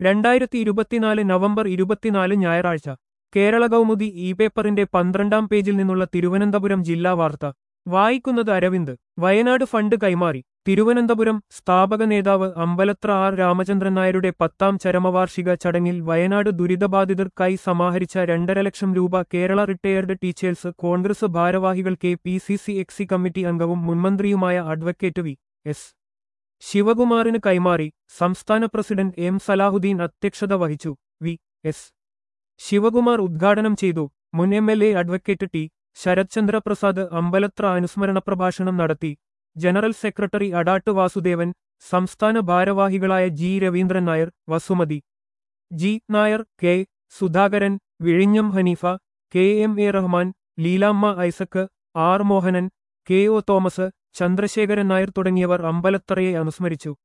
രണ്ടായിരത്തി ഇരുപത്തിനാല് നവംബർ ഇരുപത്തിനാല് ഞായറാഴ്ച കേരള കൗമുദി ഇ പേപ്പറിന്റെ പന്ത്രണ്ടാം പേജിൽ നിന്നുള്ള തിരുവനന്തപുരം ജില്ലാ വാർത്ത വായിക്കുന്നത് അരവിന്ദ് വയനാട് ഫണ്ട് കൈമാറി തിരുവനന്തപുരം സ്ഥാപക നേതാവ് അമ്പലത്ര ആർ രാമചന്ദ്രൻ നായരുടെ പത്താം ചരമവാർഷിക ചടങ്ങിൽ വയനാട് ദുരിതബാധിതർക്കായി സമാഹരിച്ച രണ്ടര ലക്ഷം രൂപ കേരള റിട്ടയേർഡ് ടീച്ചേഴ്സ് കോൺഗ്രസ് ഭാരവാഹികൾ കെ പി സി സി എക്സി കമ്മിറ്റി അംഗവും മുൻമന്ത്രിയുമായ അഡ്വക്കേറ്റ് വി എസ് ശിവകുമാറിന് കൈമാറി സംസ്ഥാന പ്രസിഡന്റ് എം സലാഹുദ്ദീൻ അധ്യക്ഷത വഹിച്ചു വി എസ് ശിവകുമാർ ഉദ്ഘാടനം ചെയ്തു മുൻ M L A advocate T Sarathchandra Prasad Ambalathara അനുസ്മരണ പ്രഭാഷണം നടത്തി ജനറൽ സെക്രട്ടറി അഡാട്ട് വാസുദേവൻ സംസ്ഥാന ഭാരവാഹികളായ G Raveendran Nair Vasumathi G Nair K Sudhakaran വിഴിഞ്ഞം Haneefa K M A Rahman Leelamma Isaac R Mohanan K O Thomas Chandrasekharan Nair തുടങ്ങിയവർ അമ്പലത്തറയെ അനുസ്മരിച്ചു